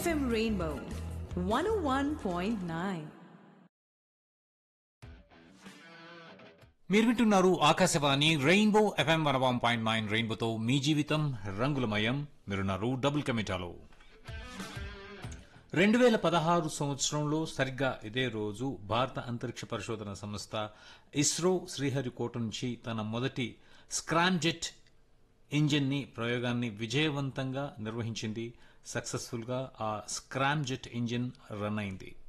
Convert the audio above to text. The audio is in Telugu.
FM Rainbow 101.9. మీరు వింటున్నారు Akashvani rainbow FM one one point nine రెయిన్బోతో మీ జీవితం రంగులమయం మీరున్నారు డబుల్ కెమిటాలో రెండు వేల పదహారు సంవత్సరంలో సరిగ్గా ఇదే రోజు భారత అంతరిక్ష పరిశోధన సంస్థ ఇస్రో శ్రీహరికోట నుంచి తన మొదటి స్క్రామ్జెట్ ఇంజిన్ ని ప్రయోగాన్ని విజయవంతంగా నిర్వహించింది సక్సెస్ఫుల్ గా ఆ స్క్రామ్జెట్ ఇంజిన్ రన్ అయింది